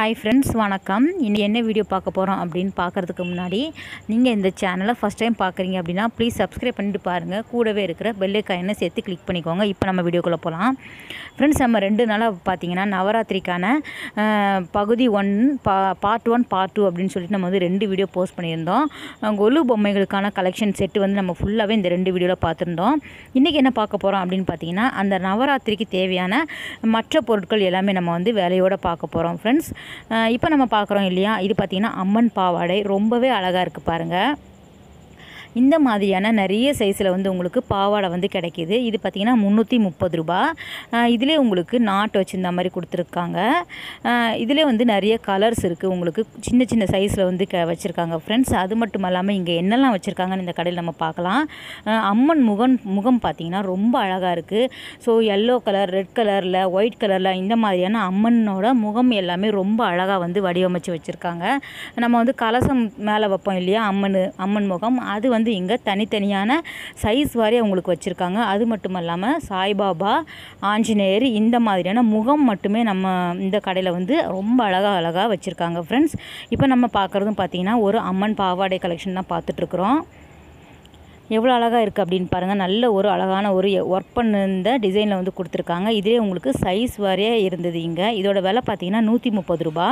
hi friends வணக்கம் இனி என்ன வீடியோ பார்க்க போகிறோம் அப்படின்னு பார்க்குறதுக்கு முன்னாடி நீங்கள் இந்த சேனலை ஃபஸ்ட் டைம் பார்க்குறீங்க அப்படின்னா ப்ளீஸ் சப்ஸ்கிரைப் பண்ணிட்டு பாருங்கள் கூடவே இருக்கிற பெல்லைக்காயினை சேர்த்து கிளிக் பண்ணிக்கோங்க இப்போ நம்ம வீடியோக்குள்ளே போகலாம் ஃப்ரெண்ட்ஸ் நம்ம ரெண்டு நாளாக பார்த்தீங்கன்னா நவராத்திரிக்கான அஹ், பகுதி ஒன் பா பார்ட் ஒன் பார்ட் டூ அப்படின்னு சொல்லிட்டு நம்ம வந்து ரெண்டு வீடியோ போஸ்ட் பண்ணியிருந்தோம் அஹ், கொலு பொம்மைகளுக்கான கலெக்ஷன் செட்டு வந்து நம்ம ஃபுல்லாகவே இந்த ரெண்டு வீடியோவில் பார்த்துருந்தோம் இன்றைக்கி என்ன பார்க்க போகிறோம் அப்படின்னு பார்த்தீங்கன்னா அந்த நவராத்திரிக்கு தேவையான மற்ற பொருட்கள் எல்லாமே நம்ம வந்து வேலையோட பார்க்க போகிறோம் ஃப்ரெண்ட்ஸ் இப்போ நம்ம பார்க்குறோம் இல்லையா இது பார்த்திங்கன்னா அம்மன் பாவாடை ரொம்பவே அழகாக இருக்குது பாருங்கள் இந்த மாதிரியான நிறைய சைஸில் வந்து உங்களுக்கு பாவாடை வந்து கிடைக்கிது இது பார்த்திங்கன்னா முந்நூற்றி முப்பது ரூபா இதிலே உங்களுக்கு நாட் வச்சுருந்த மாதிரி கொடுத்துருக்காங்க இதிலே வந்து நிறைய கலர்ஸ் இருக்குது உங்களுக்கு சின்ன சின்ன சைஸில் வந்து க வச்சுருக்காங்க ஃப்ரெண்ட்ஸ் அது மட்டும் இல்லாமல் இங்கே என்னெல்லாம் வச்சுருக்காங்கன்னு இந்த கடையில் நம்ம பார்க்கலாம் அஹ் அம்மன் முகம் முகம் பார்த்திங்கன்னா ரொம்ப அழகாக இருக்குது ஸோ எல்லோ கலர் ரெட் கலரில் ஒயிட் கலரில் இந்த மாதிரியான அம்மனோட முகம் எல்லாமே ரொம்ப அழகாக வந்து வடிவமைச்சு வச்சுருக்காங்க நம்ம வந்து கலசம் மேலே வைப்போம் இல்லையா அம்மன் அம்மன் முகம் அது வந்து இங்கே தனித்தனியான சைஸ் வாரியாக உங்களுக்கு வச்சுருக்காங்க அது மட்டும் இல்லாமல் சாய்பாபா ஆஞ்சநேயர் இந்த மாதிரியான முகம் மட்டுமே நம்ம இந்த கடையில் வந்து ரொம்ப அழகாக அழகாக வச்சுருக்காங்க ஃப்ரெண்ட்ஸ் இப்போ நம்ம பார்க்குறதும் பார்த்திங்கன்னா ஒரு அம்மன் பாவாடை கலெக்ஷன் தான் பார்த்துட்ருக்குறோம் எவ்வளோ அழகாக இருக்குது அப்படின்னு பாருங்கள் நல்ல ஒரு அழகான ஒரு ஒர்க் பண்ணிருந்த டிசைனில் வந்து கொடுத்துருக்காங்க இதே உங்களுக்கு சைஸ் வாரியாக இருந்தது இங்கே இதோட விலை பார்த்தீங்கன்னா நூற்றி முப்பது ரூபா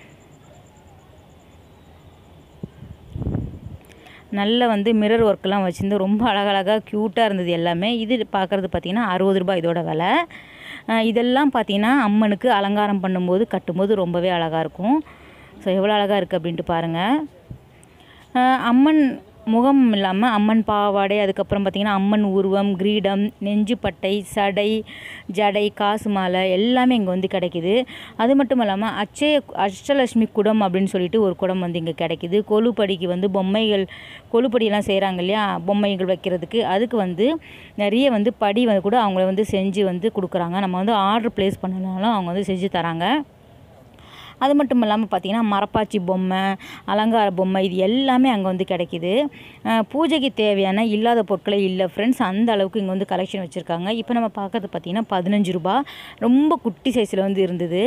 நல்ல வந்து மிரர் ஒர்க்கெலாம் வச்சுருந்து ரொம்ப அழகழகாக க்யூட்டாக இருந்தது எல்லாமே இது பார்க்குறது பார்த்திங்கன்னா அறுபது ரூபாய் இதோட விலை அஹ் இதெல்லாம் பார்த்திங்கன்னா அம்மனுக்கு அலங்காரம் பண்ணும்போது கட்டும்போது ரொம்பவே அழகாக இருக்கும் ஸோ எவ்வளோ அழகாக இருக்குது அப்படின்ட்டு பாருங்கள் அஹ் அம்மன் முகம் இல்லாமல் அம்மன் பாவாடை அதுக்கப்புறம் பார்த்திங்கன்னா அம்மன் உருவம் கிரீடம் நெஞ்சுப்பட்டை சடை ஜடை காசு மாலை எல்லாமே இங்கே வந்து கிடைக்கிது அது மட்டும் இல்லாமல் அச்சய அஷ்டலட்சுமி குடம் அப்படின்னு சொல்லிட்டு ஒரு குடம் வந்து இங்கே கிடைக்கிது கொலுப்படிக்கு வந்து பொம்மைகள் கொலுப்படியெல்லாம் செய்கிறாங்க இல்லையா பொம்மைகள் வைக்கிறதுக்கு அதுக்கு வந்து நிறைய வந்து படி வந்து கூட அவங்கள வந்து செஞ்சு வந்து கொடுக்குறாங்க நம்ம வந்து ஆர்டர் ப்ளேஸ் பண்ணனாலும் அவங்க வந்து செஞ்சு தராங்க அது மட்டும் இல்லாமல் பார்த்திங்கன்னா மரப்பாச்சி பொம்மை அலங்கார பொம்மை இது எல்லாமே அங்கே வந்து கிடைக்கிது அஹ் பூஜைக்கு தேவையான இல்லாத பொருட்களே இல்லை ஃப்ரெண்ட்ஸ் அந்த அளவுக்கு இங்கே வந்து கலெக்ஷன் வச்சுருக்காங்க இப்போ நம்ம பார்க்கறது பார்த்திங்கன்னா பதினஞ்சு ரூபா ரொம்ப குட்டி சைஸில் வந்து இருந்தது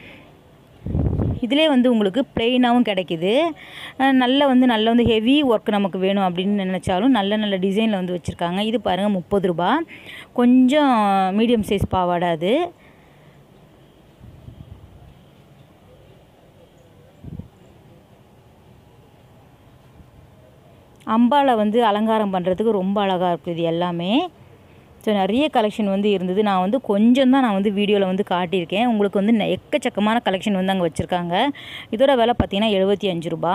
இதிலே வந்து உங்களுக்கு ப்ளெயினாகவும் கிடைக்கிது அஹ் நல்ல வந்து நல்ல வந்து ஹெவி ஒர்க் நமக்கு வேணும் அப்படின்னு நினச்சாலும் நல்ல நல்ல டிசைனில் வந்து வச்சுருக்காங்க இது பாருங்கள் முப்பது ரூபா கொஞ்சம் மீடியம் சைஸ் பாவாடை அது அம்பாவை வந்து அலங்காரம் பண்ணுறதுக்கு ரொம்ப அழகாக இருக்குது இது எல்லாமே ஸோ நிறைய கலெக்ஷன் வந்து இருந்தது நான் வந்து கொஞ்சம் தான் நான் வந்து வீடியோவில் வந்து காட்டியிருக்கேன் உங்களுக்கு வந்து நெ- எக்கச்சக்கமான கலெக்ஷன் வந்து அங்கே வச்சுருக்காங்க இதோட விலை பார்த்தீங்கன்னா எழுபத்தி அஞ்சு ரூபா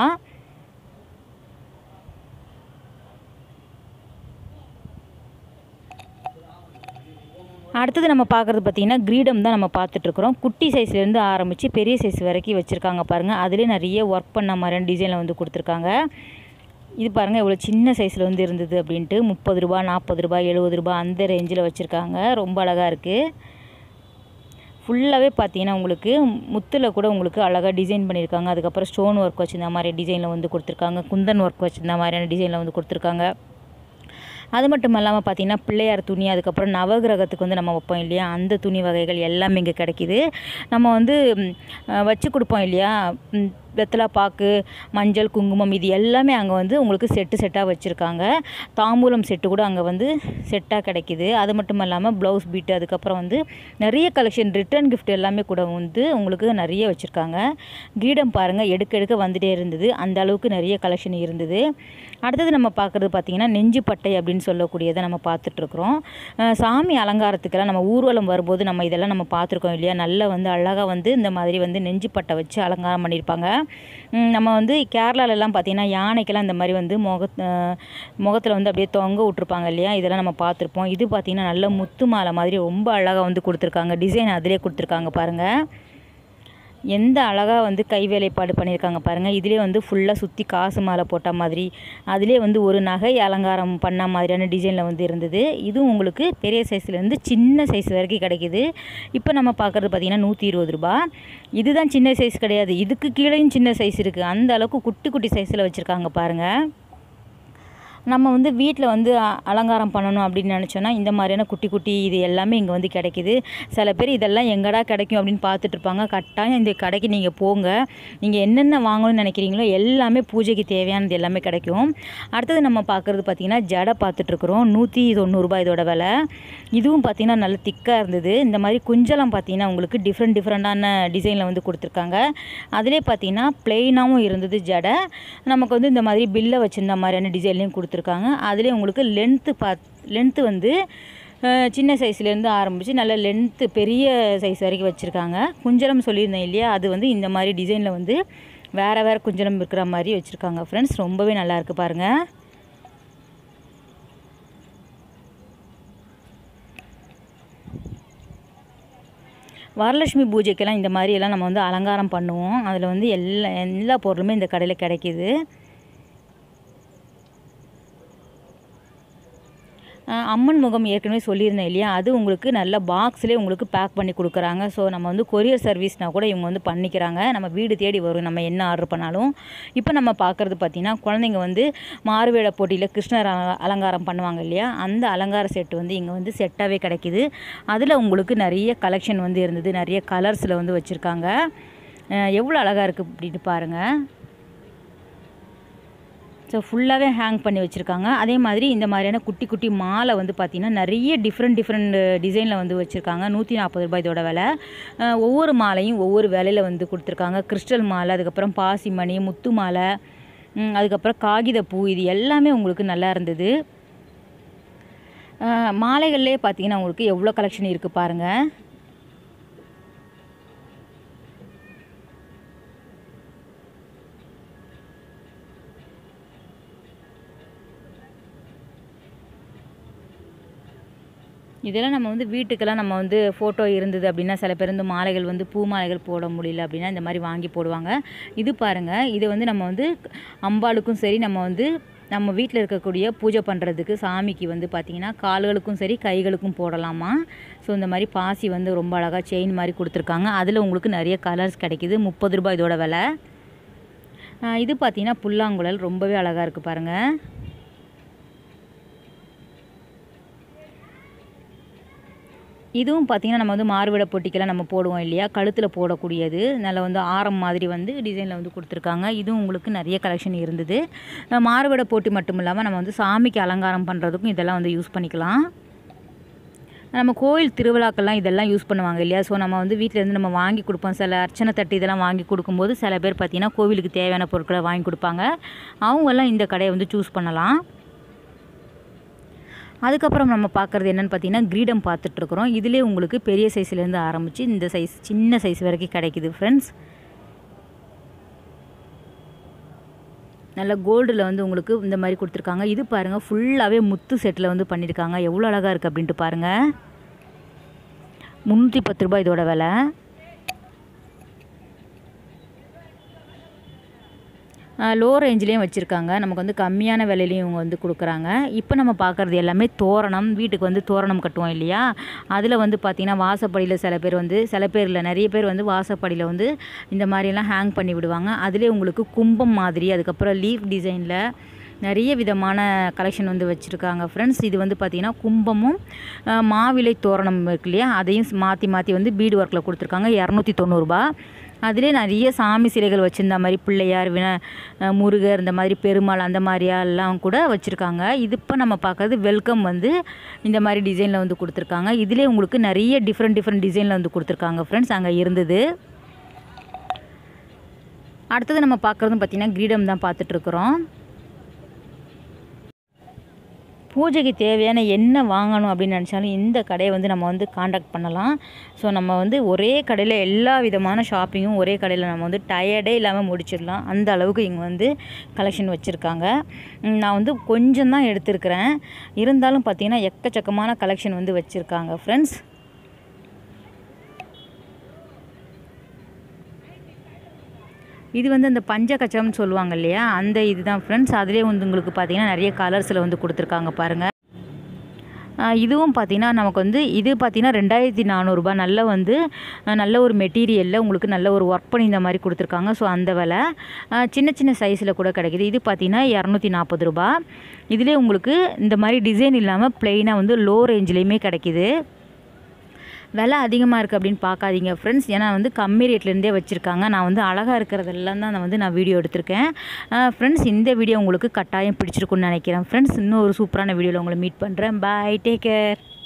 அடுத்தது நம்ம பார்க்குறது பார்த்திங்கன்னா கிரீடம் தான் நம்ம பார்த்துட்ருக்குறோம் குட்டி சைஸ்லேருந்து ஆரம்பித்து பெரிய சைஸ் வரைக்கும் வச்சுருக்காங்க பாருங்கள் அதிலே நிறைய ஒர்க் பண்ண மாதிரியான டிசைனில் வந்து கொடுத்துருக்காங்க இது பாருங்கள் இவ்வளோ சின்ன சைஸில் வந்து இருந்தது அப்படின்ட்டு முப்பது ரூபா நாற்பது ரூபா எழுபது ரூபா அந்த ரேஞ்சில் வச்சுருக்காங்க ரொம்ப அழகாக இருக்குது ஃபுல்லாகவே பார்த்தீங்கன்னா உங்களுக்கு முத்தில் கூட உங்களுக்கு அழகாக டிசைன் பண்ணியிருக்காங்க அதுக்கப்புறம் ஸ்டோன் ஒர்க் வச்சிருந்த மாதிரி டிசைனில் வந்து கொடுத்துருக்காங்க குந்தன் ஒர்க் வச்சிருந்த மாதிரியான டிசைனில் வந்து கொடுத்துருக்காங்க அது மட்டும் இல்லாமல் பார்த்தீங்கன்னா பிள்ளையார் துணி அதுக்கப்புறம் நவகிரகத்துக்கு வந்து நம்ம வைப்போம் இல்லையா அந்த துணி வகைகள் எல்லாமே இங்கே கிடைக்கிது நம்ம வந்து ம், அஹ், வச்சு கொடுப்போம் இல்லையா ம், வெத்தலை பாக்கு மஞ்சள் குங்குமம் இது எல்லாமே அங்கே வந்து உங்களுக்கு செட்டு செட்டாக வச்சுருக்காங்க தாம்பூலம் செட்டு கூட அங்கே வந்து செட்டாக கிடைக்கிது அது மட்டும் இல்லாமல் ப்ளவுஸ் பீட்டு அதுக்கப்புறம் வந்து நிறைய கலெக்ஷன் ரிட்டர்ன் கிஃப்ட் எல்லாமே கூட வந்து உங்களுக்கு நிறைய வச்சுருக்காங்க கிரீடம் பாருங்கள் எடுக்க எடுக்க வந்துட்டே இருந்தது அந்த அளவுக்கு நிறைய கலெக்ஷன் இருந்தது அடுத்தது நம்ம பார்க்குறது பார்த்திங்கன்னா நெஞ்சு பட்டை அப்படின்னு சொல்லக்கூடியதை நம்ம பார்த்துட்ருக்குறோம் சாமி அலங்காரத்துக்கெல்லாம் நம்ம ஊர்வலம் வரும்போது நம்ம இதெல்லாம் நம்ம பார்த்துருக்கோம் இல்லையா நல்லா வந்து அழகாக வந்து இந்த மாதிரி வந்து நெஞ்சு பட்டை வச்சு அலங்காரம் பண்ணியிருப்பாங்க ம், நம்ம வந்து கேரளாலெல்லாம் பார்த்திங்கன்னா யானைக்கெல்லாம் இந்த மாதிரி வந்து முக முகத்தில் வந்து அப்படியே தொங்க விட்ருப்பாங்க இல்லையா இதெல்லாம் நம்ம பார்த்துருப்போம் இது பார்த்திங்கன்னா நல்ல முத்து மாலை மாதிரி ரொம்ப அழகாக வந்து கொடுத்துருக்காங்க டிசைன் அதிலே கொடுத்துருக்காங்க பாருங்கள் எந்த அழகாக வந்து கை வேலைப்பாடு பண்ணியிருக்காங்க பாருங்கள் இதிலே வந்து ஃபுல்லாக சுற்றி காசு மாலை போட்ட மாதிரி அதிலே வந்து ஒரு நகை அலங்காரம் பண்ண மாதிரியான டிசைனில் வந்து இருந்தது இதுவும் உங்களுக்கு பெரிய சைஸ்லேருந்து சின்ன சைஸ் வரைக்கும் கிடைக்கிது இப்போ நம்ம பார்க்குறது பார்த்திங்கன்னா நூற்றி இருபது ரூபா இதுதான் சின்ன சைஸ் கிடையாது இதுக்கு கீழேயும் சின்ன சைஸ் இருக்குது அந்த அளவுக்கு குட்டி குட்டி சைஸில் வச்சுருக்காங்க பாருங்கள் நம்ம வந்து வீட்டில் வந்து அ- அலங்காரம் பண்ணணும் அப்படின்னு நினச்சோன்னா இந்த மாதிரியான குட்டி குட்டி இது எல்லாமே இங்கே வந்து கிடைக்குது சில பேர் இதெல்லாம் எங்கடா கிடைக்கும் அப்படின்னு பார்த்துட்டு இருப்பாங்க கட்டாயம் இந்த கடைக்கு நீங்கள் போங்க நீங்கள் என்னென்ன வாங்கணும்னு நினைக்கிறீங்களோ எல்லாமே பூஜைக்கு தேவையானது எல்லாமே கிடைக்கும் அடுத்தது நம்ம பார்க்குறது பார்த்திங்கன்னா ஜடை பார்த்துட்ருக்குறோம் நூற்றி தொண்ணூறுபா இதோட விலை இதுவும் பார்த்திங்கன்னா நல்ல திக்காக இருந்தது இந்த மாதிரி குஞ்சலம் பார்த்திங்கன்னா உங்களுக்கு டிஃப்ரெண்ட் டிஃப்ரெண்ட்டான டிசைனில் வந்து கொடுத்துருக்காங்க அதிலே பார்த்திங்கன்னா ப்ளெயினாகவும் இருந்தது ஜடை நமக்கு வந்து இந்த மாதிரி பில்லை வச்சிருந்த மாதிரியான டிசைன்லையும் கொடுத்துருக்காங்க அதுலேயே உங்களுக்கு லென்த்து பா லென்த்து வந்து அஹ், சின்ன சைஸ்லேருந்து ஆரம்பித்து நல்ல லென்த்து பெரிய சைஸ் வரைக்கும் வச்சுருக்காங்க குஞ்சலம் சொல்லியிருந்தேன் இல்லையா அது வந்து இந்த மாதிரி டிசைனில் வந்து வேறு வேறு குஞ்சலம் இருக்கிற மாதிரி வச்சுருக்காங்க ஃப்ரெண்ட்ஸ் ரொம்பவே நல்லா இருக்கு பாருங்கள் வரலட்சுமி பூஜைக்கெல்லாம் இந்த மாதிரி எல்லாம் நம்ம வந்து அலங்காரம் பண்ணுவோம் அதில் வந்து எல்லா எல்லா பொருளுமே இந்த கடையில் கிடைக்கிது அஹ் அம்மன் முகம் ஏற்கனவே சொல்லியிருந்தேன் இல்லையா அது உங்களுக்கு நல்ல பாக்ஸ்லேயே உங்களுக்கு பேக் பண்ணி கொடுக்குறாங்க ஸோ நம்ம வந்து கொரியர் சர்வீஸ்னால் கூட இவங்க வந்து பண்ணிக்கிறாங்க நம்ம வீடு தேடி வரும் நம்ம என்ன ஆர்டர் பண்ணாலும் இப்போ நம்ம பார்க்குறது பார்த்திங்கன்னா குழந்தைங்க வந்து மாறுவேட போட்டியில் கிருஷ்ணர் அல- அலங்காரம் பண்ணுவாங்க இல்லையா அந்த அலங்கார செட் வந்து இங்கே வந்து செட்டாகவே கிடைக்கிது அதில் உங்களுக்கு நிறைய கலெக்ஷன் வந்து இருந்தது நிறைய கலர்ஸில் வந்து வச்சுருக்காங்க எவ்வளோ அழகாக இருக்குது அப்படின்னு பாருங்கள் ஸோ ஃபுல்லாகவே ஹேங் பண்ணி வச்சுருக்காங்க அதே மாதிரி இந்த மாதிரியான குட்டி குட்டி மாலை வந்து பார்த்திங்கன்னா நிறைய டிஃப்ரெண்ட் டிஃப்ரெண்ட் டிசைனில் வந்து வச்சுருக்காங்க நூற்றி நாற்பது ரூபாய் இதோட விலை அஹ் ஒவ்வொரு மாலையும் ஒவ்வொரு விலையில் வந்து கொடுத்துருக்காங்க கிறிஸ்டல் மாலை அதுக்கப்புறம் பாசிமணி முத்து மாலை ம், அதுக்கப்புறம் காகித பூ இது எல்லாமே உங்களுக்கு நல்லா இருந்தது அஹ் மாலைகள்லேயே பார்த்தீங்கன்னா உங்களுக்கு எவ்வளோ கலெக்ஷன் இருக்குது பாருங்கள் இதெல்லாம் நம்ம வந்து வீட்டுக்கெல்லாம் நம்ம வந்து ஃபோட்டோ இருந்தது அப்படின்னா சில பேர் வந்து மாலைகள் வந்து பூ மாலைகள் போட முடியல அப்படின்னா இந்த மாதிரி வாங்கி போடுவாங்க இது பாருங்கள் இது வந்து நம்ம வந்து அம்பாளுக்கும் சரி நம்ம வந்து நம்ம வீட்டில் இருக்கக்கூடிய பூஜை பண்ணுறதுக்கு சாமிக்கு வந்து பார்த்திங்கன்னா கால்களுக்கும் சரி கைகளுக்கும் போடலாமா ஸோ இந்த மாதிரி பாசி வந்து ரொம்ப அழகாக செயின் மாதிரி கொடுத்துருக்காங்க அதில் உங்களுக்கு நிறைய கலர்ஸ் கிடைக்குது முப்பது ரூபாய் இதோட விலை ஆஹ் இது பார்த்திங்கன்னா புல்லாங்குழல் ரொம்பவே அழகாக இருக்குது பாருங்கள் இதுவும் பார்த்திங்கன்னா நம்ம வந்து மாறுவிட போட்டிக்கெல்லாம் நம்ம போடுவோம் இல்லையா கழுத்தில் போடக்கூடியது நல்ல வந்து ஆரம் மாதிரி வந்து டிசைனில் வந்து கொடுத்துருக்காங்க இதுவும் உங்களுக்கு நிறைய கலெக்ஷன் இருந்தது அஹ் மாறுவிட போட்டி மட்டும் இல்லாமல் நம்ம வந்து சாமிக்கு அலங்காரம் பண்ணுறதுக்கும் இதெல்லாம் வந்து யூஸ் பண்ணிக்கலாம் நம்ம கோயில் திருவிழாக்கெல்லாம் இதெல்லாம் யூஸ் பண்ணுவாங்க இல்லையா ஸோ நம்ம வந்து வீட்டில் இருந்து நம்ம வாங்கி கொடுப்போம் சில அர்ச்சனை தட்டு இதெல்லாம் வாங்கி கொடுக்கும்போது சில பேர் பார்த்திங்கன்னா கோவிலுக்கு தேவையான பொருட்களை வாங்கி கொடுப்பாங்க அவங்கெல்லாம் இந்த கடையை வந்து சூஸ் பண்ணலாம் அதுக்கப்புறம் நம்ம பார்க்குறது என்னென்னு பார்த்தீங்கன்னா கிரீடம் பார்த்துட்ருக்குறோம் இதிலே உங்களுக்கு பெரிய சைஸ்லேருந்து ஆரம்பித்து இந்த சைஸ் சின்ன சைஸ் வரைக்கும் கிடைக்குது ஃப்ரெண்ட்ஸ் நல்ல கோல்டில் வந்து உங்களுக்கு இந்த மாதிரி கொடுத்துருக்காங்க இது பாருங்கள் ஃபுல்லாகவே முத்து செட்டில் வந்து பண்ணியிருக்காங்க எவ்வளோ அழகாக இருக்குது அப்படின்ட்டு பாருங்கள் முந்நூற்றி பத்து ரூபாய் இதோட விலை லோ ரேஞ்சிலையும் வச்சுருக்காங்க நமக்கு வந்து கம்மியான விலையிலையும் இவங்க வந்து கொடுக்குறாங்க இப்போ நம்ம பார்க்குறது எல்லாமே தோரணம் வீட்டுக்கு வந்து தோரணம் கட்டுவோம் இல்லையா அதில் வந்து பார்த்திங்கன்னா வாசப்படியில் சில பேர் வந்து சில பேர் இல்லை நிறைய பேர் வந்து வாசப்படியில் வந்து இந்த மாதிரியெல்லாம் ஹேங் பண்ணி விடுவாங்க அதிலே உங்களுக்கு கும்பம் மாதிரி அதுக்கப்புறம் லீஃப் டிசைனில் நிறைய விதமான கலெக்ஷன் வந்து வச்சுருக்காங்க ஃப்ரெண்ட்ஸ் இது வந்து பார்த்திங்கன்னா கும்பமும் அஹ், மாவிலை தோரணம் இருக்கு இல்லையா அதையும் மாற்றி மாற்றி வந்து பீடு ஒர்க்கில் கொடுத்துருக்காங்க இரநூத்தி தொண்ணூறுபா அதிலே நிறைய சாமி சிலைகள் வச்சுருந்த மாதிரி பிள்ளையார் வின அஹ், முருகர் இந்த மாதிரி பெருமாள் அந்த மாதிரியெல்லாம் கூட வச்சுருக்காங்க இது இப்போ நம்ம பார்க்குறது வெல்கம் வந்து இந்த மாதிரி டிசைனில் வந்து கொடுத்துருக்காங்க இதிலே உங்களுக்கு நிறைய டிஃப்ரெண்ட் டிஃப்ரெண்ட் டிசைனில் வந்து கொடுத்துருக்காங்க ஃப்ரெண்ட்ஸ் அங்கே இருந்தது அடுத்தது நம்ம பார்க்குறதும் பார்த்திங்கன்னா கிரீடம் தான் பார்த்துட்ருக்குறோம் பூஜைக்கு தேவையான என்ன வாங்கணும் அப்படின்னு நினச்சாலும் இந்த கடையை வந்து நம்ம வந்து காண்டாக்ட் பண்ணலாம் ஸோ நம்ம வந்து ஒரே கடையில் எல்லா விதமான ஷாப்பிங்கும் ஒரே கடையில் நம்ம வந்து டயர்டே இல்லாமல் முடிச்சிடலாம் அந்த அளவுக்கு இங்கே வந்து கலெக்ஷன் வச்சுருக்காங்க ம், நான் வந்து கொஞ்சம் தான் எடுத்திருக்கிறேன் இருந்தாலும் பார்த்தீங்கன்னா எக்கச்சக்கமான கலெக்ஷன் வந்து வச்சுருக்காங்க ஃப்ரெண்ட்ஸ் இது வந்து அந்த பஞ்சகச்சம்னு சொல்லுவாங்க இல்லையா அந்த இதுதான் ஃப்ரெண்ட்ஸ் அதுலேயே வந்து உங்களுக்கு பார்த்தீங்கன்னா நிறைய கலர்ஸில் வந்து கொடுத்துருக்காங்க பாருங்கள் ஆஹ் இதுவும் பார்த்திங்கன்னா நமக்கு வந்து இது பார்த்திங்கன்னா ரெண்டாயிரத்தி நானூறுரூபா நல்ல வந்து ஆஹ் நல்ல ஒரு மெட்டீரியலில் உங்களுக்கு நல்ல ஒரு ஒர்க் பண்ணி இந்த மாதிரி கொடுத்துருக்காங்க ஸோ அந்த விலை ஆஹ் சின்ன சின்ன சைஸில் கூட கிடைக்குது இது பார்த்திங்கன்னா இரநூத்தி நாற்பது ரூபா இதிலே உங்களுக்கு இந்த மாதிரி டிசைன் இல்லாமல் ப்ளெயினாக வந்து லோ ரேஞ்சிலையுமே கிடைக்கிது விலை அதிகமாக இருக்குது அப்படின்னு பார்க்காதீங்க ஃப்ரெண்ட்ஸ் ஏன்னா வந்து கம்மி ரேட்லேருந்தே வச்சுருக்காங்க நான் வந்து அழகாக இருக்கிறதெல்லாம் தான் நான் வந்து நான் வீடியோ எடுத்திருக்கேன் ஃப்ரெண்ட்ஸ் இந்த வீடியோ உங்களுக்கு கட்டாயம் பிடிச்சிருக்குன்னு நினைக்கிறேன் ஃப்ரெண்ட்ஸ் இன்னும் ஒரு சூப்பரான வீடியோவில் உங்களை மீட் பண்ணுறேன் பாய் டேக் கேர்